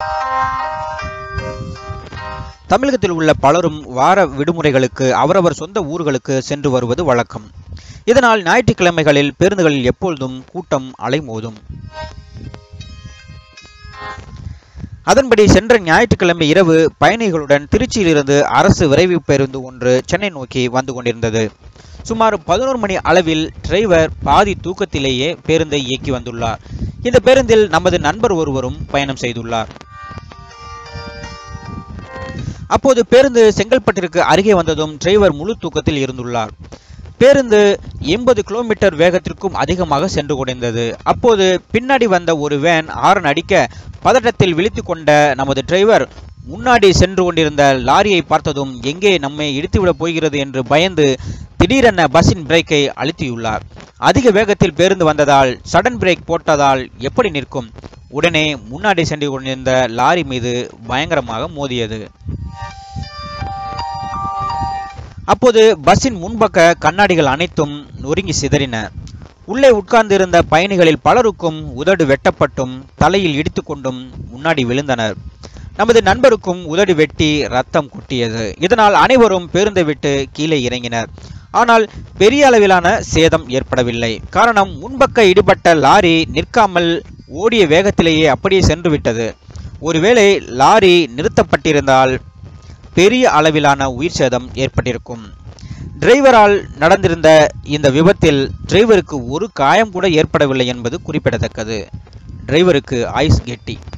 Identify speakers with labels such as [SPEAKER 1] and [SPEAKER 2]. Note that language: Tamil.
[SPEAKER 1] தமிழகத்தில் உள்ள பலரும் வார விடுமுறைகளுக்கு அவரவர் சொந்த ஊர்களுக்கு சென்று வருவது வழக்கம் இதனால் ஞாயிற்றுக்கிழமைகளில் பேருந்துகளில் எப்பொழுதும் கூட்டம் அலைமோதும் அதன்படி சென்ற ஞாயிற்றுக்கிழமை இரவு பயணிகளுடன் திருச்சியிலிருந்து அரசு விரைவு பேருந்து ஒன்று சென்னை நோக்கி வந்து கொண்டிருந்தது சுமார் பதினோரு மணி அளவில் டிரைவர் பாதி தூக்கத்திலேயே பேருந்தை இயக்கி வந்துள்ளார் இந்த பேருந்தில் நமது நண்பர் ஒருவரும் பயணம் செய்துள்ளார் அப்போது பேருந்து செங்கல்பட்டிற்கு அருகே வந்ததும் டிரைவர் முழு தூக்கத்தில் இருந்துள்ளார் பேருந்து எண்பது கிலோமீட்டர் வேகத்திற்கும் அதிகமாக சென்று கொண்டிருந்தது அப்போது பின்னாடி வந்த ஒரு வேன் ஆரன் அடிக்க பதட்டத்தில் விழித்து கொண்ட நமது டிரைவர் முன்னாடி சென்று கொண்டிருந்த லாரியை பார்த்ததும் எங்கே நம்மை இடித்துவிடப் போகிறது என்று பயந்து திடீரென பஸ்ஸின் பிரேக்கை அழுத்தியுள்ளார் அதிக வேகத்தில் பேருந்து வந்ததால் சடன் பிரேக் போட்டதால் எப்படி நிற்கும் உடனே முன்னாடி சென்று கொண்டிருந்த லாரி மீது பயங்கரமாக மோதியது அப்போது பஸ்ஸின் முன்பக்க கண்ணாடிகள் அனைத்தும் நொறுங்கி சிதறின உள்ளே உட்கார்ந்திருந்த பயணிகளில் பலருக்கும் உதடு வெட்டப்பட்டும் தலையில் இடித்துக்கொண்டும் முன்னாடி விழுந்தனர் நமது நண்பருக்கும் உதடு வெட்டி ரத்தம் கொட்டியது இதனால் அனைவரும் பேருந்தை விட்டு கீழே இறங்கினர் ஆனால் பெரிய அளவிலான சேதம் ஏற்படவில்லை காரணம் முன்பக்க இடிபட்ட லாரி நிற்காமல் ஓடிய வேகத்திலேயே அப்படியே சென்று விட்டது ஒருவேளை லாரி நிறுத்தப்பட்டிருந்தால் பெரிய அளவிலான உயிர் சேதம் ஏற்பட்டிருக்கும் டிரைவரால் நடந்திருந்த இந்த விபத்தில் டிரைவருக்கு ஒரு காயம் கூட ஏற்படவில்லை என்பது குறிப்பிடத்தக்கது டிரைவருக்கு ஐஸ் கெட்டி